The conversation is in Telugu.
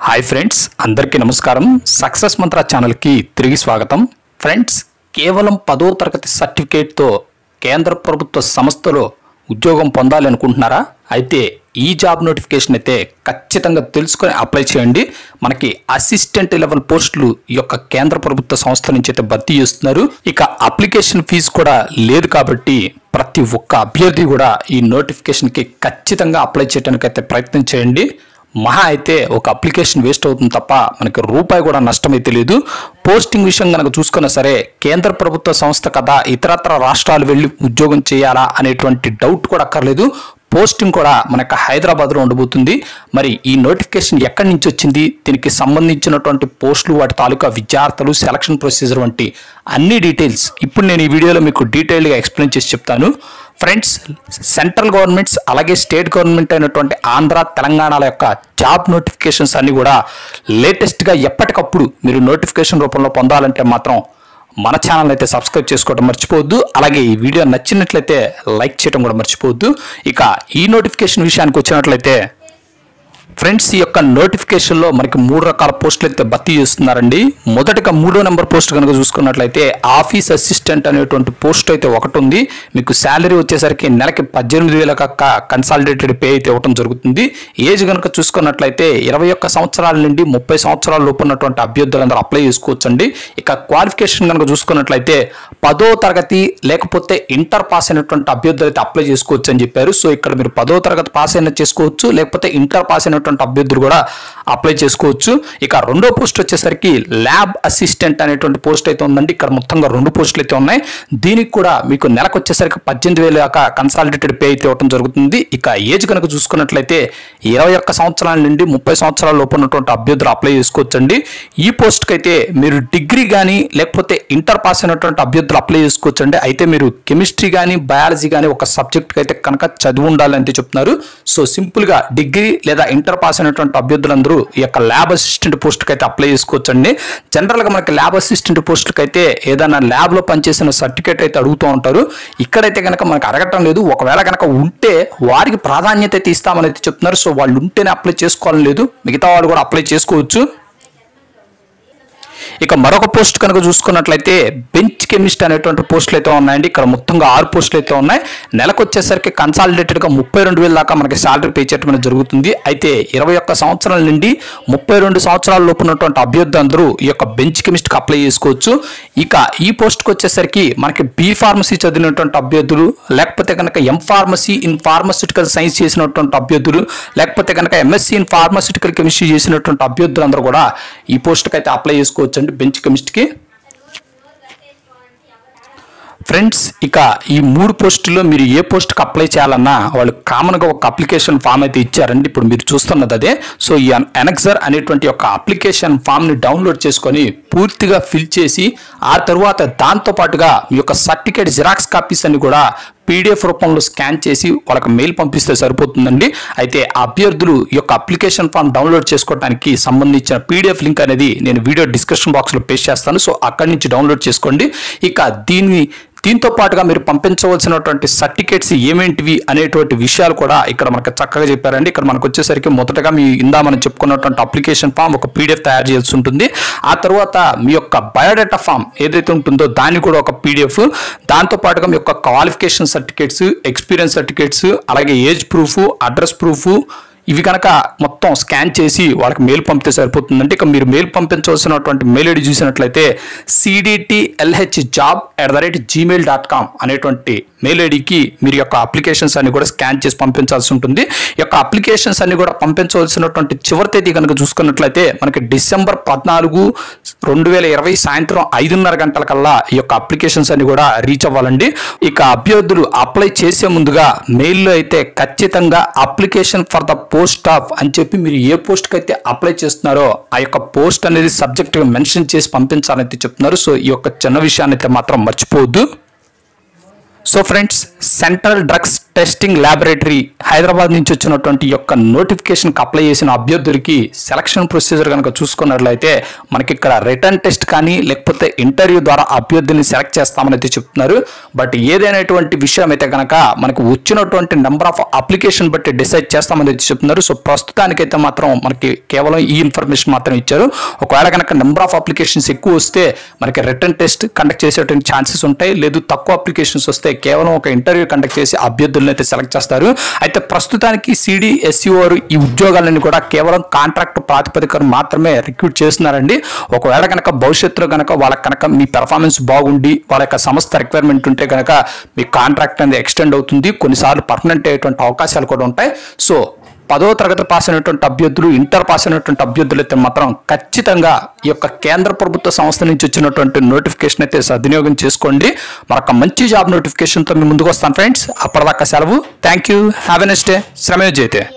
హాయ్ ఫ్రెండ్స్ అందరికీ నమస్కారం సక్సెస్ మంత్ర ఛానల్కి తిరిగి స్వాగతం ఫ్రెండ్స్ కేవలం పదో తరగతి సర్టిఫికేట్తో కేంద్ర ప్రభుత్వ సంస్థలో ఉద్యోగం పొందాలి అనుకుంటున్నారా అయితే ఈ జాబ్ నోటిఫికేషన్ అయితే ఖచ్చితంగా తెలుసుకొని అప్లై చేయండి మనకి అసిస్టెంట్ లెవెల్ పోస్టులు ఈ యొక్క కేంద్ర ప్రభుత్వ సంస్థ నుంచి అయితే భర్తీ చేస్తున్నారు ఇక అప్లికేషన్ ఫీజు కూడా లేదు కాబట్టి ప్రతి ఒక్క అభ్యర్థి కూడా ఈ నోటిఫికేషన్కి ఖచ్చితంగా అప్లై చేయడానికి అయితే ప్రయత్నం చేయండి మహా అయితే ఒక అప్లికేషన్ వేస్ట్ అవుతుంది తప్ప మనకి రూపాయి కూడా నష్టమైతే లేదు పోస్టింగ్ విషయం కనుక చూసుకున్నా సరే కేంద్ర ప్రభుత్వ సంస్థ కదా ఇతరత్ర రాష్ట్రాలు వెళ్ళి ఉద్యోగం చేయాలా అనేటువంటి డౌట్ కూడా అక్కర్లేదు పోస్టింగ్ కూడా మనకు హైదరాబాద్లో ఉండబోతుంది మరి ఈ నోటిఫికేషన్ ఎక్కడి నుంచి వచ్చింది దీనికి సంబంధించినటువంటి పోస్టులు వాటి తాలూకా విద్యార్థులు సెలక్షన్ ప్రొసీజర్ వంటి అన్ని డీటెయిల్స్ ఇప్పుడు నేను ఈ వీడియోలో మీకు డీటెయిల్గా ఎక్స్ప్లెయిన్ చేసి చెప్తాను ఫ్రెండ్స్ సెంట్రల్ గవర్నమెంట్స్ అలాగే స్టేట్ గవర్నమెంట్ అయినటువంటి ఆంధ్ర తెలంగాణల యొక్క జాబ్ నోటిఫికేషన్స్ అన్ని కూడా లేటెస్ట్గా ఎప్పటికప్పుడు మీరు నోటిఫికేషన్ రూపంలో పొందాలంటే మాత్రం మన ఛానల్ అయితే సబ్స్క్రైబ్ చేసుకోవడం మర్చిపోవద్దు అలాగే ఈ వీడియో నచ్చినట్లయితే లైక్ చేయడం కూడా మర్చిపోవద్దు ఇక ఈ నోటిఫికేషన్ విషయానికి వచ్చినట్లయితే ఫ్రెండ్స్ ఈ యొక్క నోటిఫికేషన్లో మనకి మూడు రకాల పోస్టులు అయితే భర్తీ చేస్తున్నారండి మొదటగా మూడో నెంబర్ పోస్ట్ కనుక చూసుకున్నట్లయితే ఆఫీస్ అసిస్టెంట్ అనేటువంటి పోస్ట్ అయితే ఒకటి ఉంది మీకు శాలరీ వచ్చేసరికి నెలకి పద్దెనిమిది వేల కన్సాలిడేటెడ్ పే అయితే ఇవ్వడం జరుగుతుంది ఏజ్ కనుక చూసుకున్నట్లయితే ఇరవై ఒక్క సంవత్సరాల నుండి ముప్పై సంవత్సరాల లోపు ఉన్నటువంటి అభ్యర్థులందరూ అప్లై చేసుకోవచ్చండి ఇక క్వాలిఫికేషన్ కనుక చూసుకున్నట్లయితే పదో తరగతి లేకపోతే ఇంటర్ పాస్ అయినటువంటి అభ్యర్థులు అయితే అప్లై చేసుకోవచ్చు అని చెప్పారు సో ఇక్కడ మీరు పదో తరగతి పాస్ అయినా చేసుకోవచ్చు లేకపోతే ఇంటర్ పాస్ అయినటువంటి అభ్యర్థులు కూడా అప్లై చేసుకోవచ్చు ఇక రెండో పోస్ట్ వచ్చేసరికి ల్యాబ్ అసిస్టెంట్ అనేటువంటి పోస్ట్ అయితే ఉందండి ఇక్కడ మొత్తంగా రెండు పోస్టులు అయితే ఉన్నాయి దీనికి కూడా మీకు నెలకు వచ్చేసరికి పద్దెనిమిది వేల దాకా కన్సాలిడేటెడ్ పే అయితే ఇవ్వడం జరుగుతుంది ఇక ఏజ్ కనుక చూసుకున్నట్లయితే ఇరవై ఒక్క సంవత్సరాల నుండి ముప్పై సంవత్సరాల లోపు ఉన్నటువంటి అభ్యర్థులు అప్లై చేసుకోవచ్చండి ఈ పోస్ట్కి అయితే మీరు డిగ్రీ కానీ లేకపోతే ఇంటర్ పాస్ అయినటువంటి అభ్యర్థులు అప్లై చేసుకోవచ్చండి అయితే మీరు కెమిస్ట్రీ కానీ బయాలజీ కానీ ఒక సబ్జెక్ట్కి అయితే కనుక చదివి ఉండాలని అయితే చెప్తున్నారు సో సింపుల్గా డిగ్రీ లేదా ఇంటర్ పాస్ అయినటువంటి అభ్యర్థులందరూ ఈ యొక్క ల్యాబ్ అసిస్టెంట్ పోస్ట్కి అయితే అప్లై చేసుకోవచ్చండి జనరల్గా మనకి ల్యాబ్ అసిస్టెంట్ పోస్ట్కి అయితే ఏదైనా ల్యాబ్లో పనిచేసిన సర్టిఫికేట్ అయితే అడుగుతూ ఉంటారు ఇక్కడైతే కనుక మనకు అడగటం లేదు ఒకవేళ కనుక ఉంటే వారికి ప్రాధాన్యత అయితే ఇస్తామని అయితే చెప్తున్నారు సో వాళ్ళు ఉంటేనే అప్లై చేసుకోవాలని లేదు మిగతా వాళ్ళు కూడా అప్లై చేసుకోవచ్చు ఇక మరొక పోస్ట్ కనుక చూసుకున్నట్లయితే బెంచ్ కెమిస్ట్ అనేటువంటి పోస్టులు అయితే ఉన్నాయండి ఇక్కడ మొత్తంగా ఆరు పోస్టులు అయితే ఉన్నాయి నెలకు వచ్చేసరికి కన్సాలిడేటెడ్గా ముప్పై రెండు వేల దాకా మనకి శాలరీ పే చేయడం అనేది జరుగుతుంది అయితే ఇరవై ఒక్క సంవత్సరాల నుండి ముప్పై రెండు సంవత్సరాల లోపు ఉన్నటువంటి అభ్యర్థి అందరూ ఈ యొక్క బెంచ్ కెమిస్ట్కి అప్లై చేసుకోవచ్చు ఇక ఈ పోస్ట్కి వచ్చేసరికి మనకి బీ ఫార్మసీ చదివినటువంటి అభ్యర్థులు లేకపోతే కనుక M pharmacy in pharmaceutical science చేసినటువంటి అభ్యర్థులు లేకపోతే కనుక ఎంఎస్సీ ఇన్ ఫార్మస్యూటికల్ కెమిస్ట్రీ చేసినటువంటి అభ్యర్థులు అందరూ కూడా ఈ పోస్ట్కి అయితే అప్లై చేసుకోవచ్చు అండి బెంచ్ కెమిస్ట్కి ఫ్రెండ్స్ ఇక ఈ మూడు పోస్టుల్లో మీరు ఏ పోస్ట్కి అప్లై చేయాలన్నా వాళ్ళు కామన్గా ఒక అప్లికేషన్ ఫామ్ అయితే ఇచ్చారండి ఇప్పుడు మీరు చూస్తున్నది అదే సో ఈ ఎనక్సర్ అనేటువంటి ఒక అప్లికేషన్ ఫామ్ని డౌన్లోడ్ చేసుకొని పూర్తిగా ఫిల్ చేసి ఆ తర్వాత దాంతో పాటుగా మీ యొక్క సర్టిఫికేట్ జిరాక్స్ కాపీస్ అన్ని కూడా పీడిఎఫ్ రూపంలో స్కాన్ చేసి వాళ్ళకి మెయిల్ పంపిస్తే సరిపోతుందండి అయితే ఆ అభ్యర్థులు ఈ యొక్క అప్లికేషన్ ఫామ్ డౌన్లోడ్ చేసుకోవడానికి సంబంధించిన పీడిఎఫ్ లింక్ అనేది నేను వీడియో డిస్క్రిప్షన్ బాక్స్లో పేస్ట్ చేస్తాను సో అక్కడి నుంచి డౌన్లోడ్ చేసుకోండి ఇక దీన్ని దీంతో పాటుగా మీరు పంపించవలసినటువంటి సర్టిఫికేట్స్ ఏమేంటివి అనేటువంటి విషయాలు కూడా ఇక్కడ మనకు చక్కగా చెప్పారండి ఇక్కడ మనకు వచ్చేసరికి మొదటగా మీ ఇందా మనం చెప్పుకున్నటువంటి అప్లికేషన్ ఫామ్ ఒక పీడిఎఫ్ తయారు చేయాల్సి ఉంటుంది ఆ తర్వాత మీ యొక్క బయోడేటా ఫామ్ ఏదైతే ఉంటుందో దాన్ని కూడా ఒక పీడిఎఫ్ దాంతో పాటుగా మీ యొక్క క్వాలిఫికేషన్ సర్టిఫికేట్స్ ఎక్స్పీరియన్స్ సర్టిఫికేట్స్ అలాగే ఏజ్ ప్రూఫ్ అడ్రస్ ప్రూఫ్ ఇవి కనుక మొత్తం స్కాన్ చేసి వాళ్ళకి మెయిల్ పంపితే సరిపోతుందంటే ఇక మీరు మెయిల్ పంపించవలసినటువంటి మెయిల్ ఐడి చూసినట్లయితే CDT LH job at the rate Gmail dot com అనేటువంటి మెయిల్ ఐడికి మీరు యొక్క అప్లికేషన్స్ అన్ని కూడా స్కాన్ చేసి పంపించాల్సి ఉంటుంది ఈ యొక్క అప్లికేషన్స్ అన్ని కూడా పంపించవలసినటువంటి చివరి తేదీ కనుక చూసుకున్నట్లయితే మనకి డిసెంబర్ పద్నాలుగు రెండు వేల ఇరవై సాయంత్రం ఐదున్నర గంటల కల్లా ఈ యొక్క అప్లికేషన్స్ అన్ని కూడా రీచ్ అవ్వాలండి ఇక అభ్యర్థులు అప్లై చేసే ముందుగా మెయిల్లో అయితే ఖచ్చితంగా application for the post of అని చెప్పి మీరు ఏ పోస్ట్కి అయితే అప్లై చేస్తున్నారో ఆ యొక్క పోస్ట్ అనేది సబ్జెక్ట్ మెన్షన్ చేసి పంపించాలని అయితే చెప్తున్నారు సో ఈ యొక్క చిన్న విషయాన్ని అయితే మాత్రం మర్చిపోవద్దు so friends central drugs testing laboratory Hyderabad నుంచి వచ్చినటువంటి యొక్క నోటిఫికేషన్కి అప్లై చేసిన అభ్యర్థులకి సెలక్షన్ ప్రొసీజర్ కనుక చూసుకున్నట్లయితే మనకి ఇక్కడ రిటర్న్ టెస్ట్ కానీ లేకపోతే ఇంటర్వ్యూ ద్వారా అభ్యర్థుల్ని సెలెక్ట్ చేస్తామని అయితే చెప్తున్నారు బట్ ఏదైనటువంటి విషయం అయితే కనుక మనకు వచ్చినటువంటి నెంబర్ ఆఫ్ అప్లికేషన్ బట్టి డిసైడ్ చేస్తామని అయితే చెప్తున్నారు సో ప్రస్తుతానికైతే మాత్రం మనకి కేవలం ఈ ఇన్ఫర్మేషన్ మాత్రం ఇచ్చారు ఒకవేళ కనుక నెంబర్ ఆఫ్ అప్లికేషన్స్ ఎక్కువ వస్తే మనకి రిటర్న్ టెస్ట్ కండక్ట్ చేసేటువంటి ఛాన్సెస్ ఉంటాయి లేదు తక్కువ అప్లికేషన్స్ వస్తే కేవలం ఒక ఇంటర్వ్యూ కండక్ట్ చేసి అభ్యర్థులను అయితే సెలెక్ట్ చేస్తారు అయితే ప్రస్తుతానికి సిడి ఎస్సీఓరు ఈ ఉద్యోగాలన్నీ కూడా కేవలం కాంట్రాక్ట్ ప్రాతిపదికన మాత్రమే రిక్రూట్ చేస్తున్నారండి ఒకవేళ కనుక భవిష్యత్తులో కనుక వాళ్ళకి కనుక మీ పెర్ఫార్మెన్స్ బాగుండి వాళ్ళ యొక్క సంస్థ రిక్వైర్మెంట్ ఉంటే కనుక మీ కాంట్రాక్ట్ అనేది ఎక్స్టెండ్ అవుతుంది కొన్నిసార్లు పర్మనెంట్ అయ్యేటువంటి అవకాశాలు కూడా ఉంటాయి సో పదో తరగతి పాస్ అయినటువంటి అభ్యర్థులు ఇంటర్ పాస్ అయినటువంటి అభ్యర్థులు అయితే మాత్రం ఖచ్చితంగా ఈ యొక్క కేంద్ర ప్రభుత్వ సంస్థ నుంచి వచ్చినటువంటి నోటిఫికేషన్ అయితే సద్వినియోగం చేసుకోండి మరొక మంచి జాబ్ నోటిఫికేషన్తో మీ ముందుకు వస్తాను ఫ్రెండ్స్ అప్పటిదాకా సెలవు thank you have a next day శ్రమయోజ్ అయితే